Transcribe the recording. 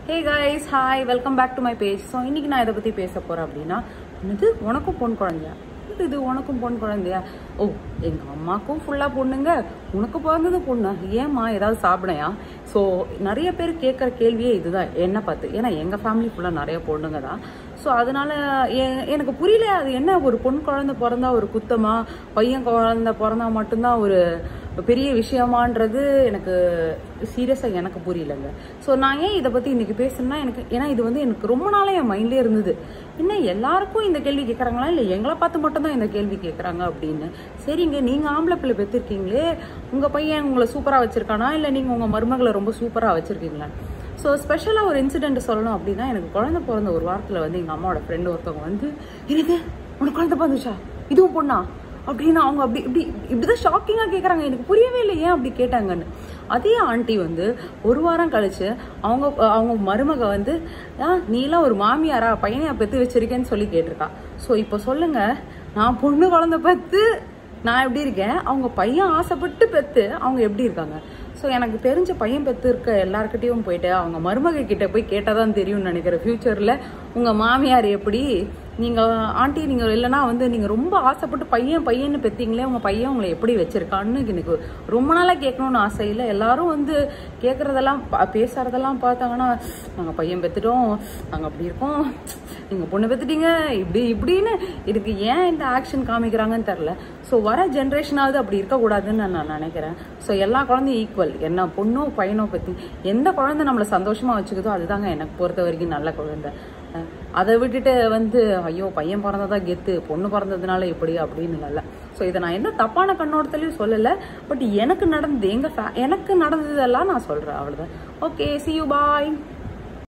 hey guys hi welcome back to my page so இன்னைக்கு நான் இதை பற்றி பேச போகிறேன் அப்படின்னா என்னது உனக்கும் பொன் குழந்தையா இது இது உனக்கும் பொன் குழந்தையா ஓ எங்கள் அம்மாக்கும் ஃபுல்லாக பொண்ணுங்க உனக்கு பிறந்தது பொண்ணு ஏம்மா ஏதாவது சாப்பிடையா ஸோ நிறைய பேர் கேட்குற கேள்வியே இதுதான் என்ன பார்த்து ஏன்னா எங்கள் ஃபேமிலி ஃபுல்லாக நிறைய பொண்ணுங்க தான் ஸோ அதனால எ- எனக்கு புரியல அது என்ன ஒரு பொன் குழந்தை பிறந்தா ஒரு குத்தமா பையன் குழந்தை பிறந்தா மட்டும்தான் ஒரு பெரிய விஷயமான்றது எனக்கு சீரியஸாக எனக்கு புரியலங்க ஸோ நான் ஏன் இதை பற்றி இன்னைக்கு பேசணும்னா எனக்கு ஏன்னா இது வந்து எனக்கு ரொம்ப நாளாக என் மைண்ட்லேயே இருந்தது என்ன எல்லாருக்கும் இந்த கேள்வி கேட்குறாங்களா இல்லை எங்களை பார்த்து மட்டும்தான் இந்த கேள்வி கேட்குறாங்க அப்படின்னு சரிங்க நீங்கள் ஆம்பளை பிள்ளை பெற்றிருக்கீங்களே உங்கள் பையன் உங்களை சூப்பராக வச்சுருக்கானா இல்லை நீங்கள் உங்கள் மருமகளை ரொம்ப சூப்பராக வச்சுருக்கீங்களா ஸோ ஸ்பெஷலாக ஒரு இன்சிடென்ட் சொல்லணும் அப்படின்னா எனக்கு குழந்தை பிறந்த ஒரு வாரத்தில் வந்து எங்கள் அம்மாவோட ஃப்ரெண்டு ஒருத்தவங்க வந்து எனக்கு உனக்கு குழந்தை பிறந்துச்சா இதுவும் பொண்ணா அப்படின்னு அவங்க அப்படி இப்படி இப்படிதான் ஷாக்கிங்காக கேட்குறாங்க எனக்கு புரியவே இல்லை ஏன் அப்படி கேட்டாங்கன்னு அதே ஆண்டி வந்து ஒரு வாரம் கழிச்சு அவங்க அவங்க மருமக வந்து ஆ நீலாம் ஒரு மாமியாரா பையனையா பெற்று வச்சிருக்கேன்னு சொல்லி கேட்டிருக்கா ஸோ இப்போ சொல்லுங்க நான் பொண்ணு குழந்தை பெற்று நான் எப்படி இருக்கேன் அவங்க பையன் ஆசைப்பட்டு பெற்று அவங்க எப்படி இருக்காங்க ஸோ எனக்கு தெரிஞ்ச பையன் பெற்று இருக்க எல்லாருக்கிட்டையும் போயிட்டு அவங்க மருமக கிட்ட போய் கேட்டால் தான் தெரியும்னு நினைக்கிறேன் ஃப்யூச்சரில் உங்கள் மாமியார் எப்படி நீங்கள் ஆண்டி நீங்கள் இல்லைன்னா வந்து நீங்கள் ரொம்ப ஆசைப்பட்டு பையன் பையன்னு பெற்றீங்களே உங்கள் பையன் உங்களை எப்படி வச்சிருக்கான்னு எனக்கு ரொம்ப நாளாக கேட்கணும்னு ஆசை இல்லை எல்லாரும் வந்து கேட்குறதெல்லாம் பேசுறதெல்லாம் பார்த்தாங்கன்னா நாங்கள் பையன் பெற்றுட்டோம் நாங்கள் அப்படி இருக்கோம் நீங்கள் பொண்ணு பெற்றுட்டீங்க இப்படி இப்படின்னு இதுக்கு ஏன் இந்த ஆக்ஷன் காமிக்கிறாங்கன்னு தெரில ஸோ வர ஜென்ரேஷனாவது அப்படி இருக்கக்கூடாதுன்னு நான் நினைக்கிறேன் ஸோ எல்லா குழந்தையும் ஈக்குவல் என்ன பொண்ணோ பையனோ பற்றி எந்த குழந்தை நம்மளை சந்தோஷமாக வச்சுக்குதோ அதுதாங்க எனக்கு பொறுத்த வரைக்கும் நல்ல குழந்தை அஹ் அதை விட்டுட்டு வந்து ஐயோ பையன் பிறந்ததா கெத்து பொண்ணு பிறந்ததுனால எப்படி அப்படின்னு இல்லை ஸோ இதை நான் எந்த தப்பான கண்ணோட்டத்துலையும் சொல்லலை பட் எனக்கு நடந்தது எங்கள் ஃபே எனக்கு நடந்ததெல்லாம் நான் சொல்கிறேன் அவ்வளோதான் ஓகே சி யூ பாய்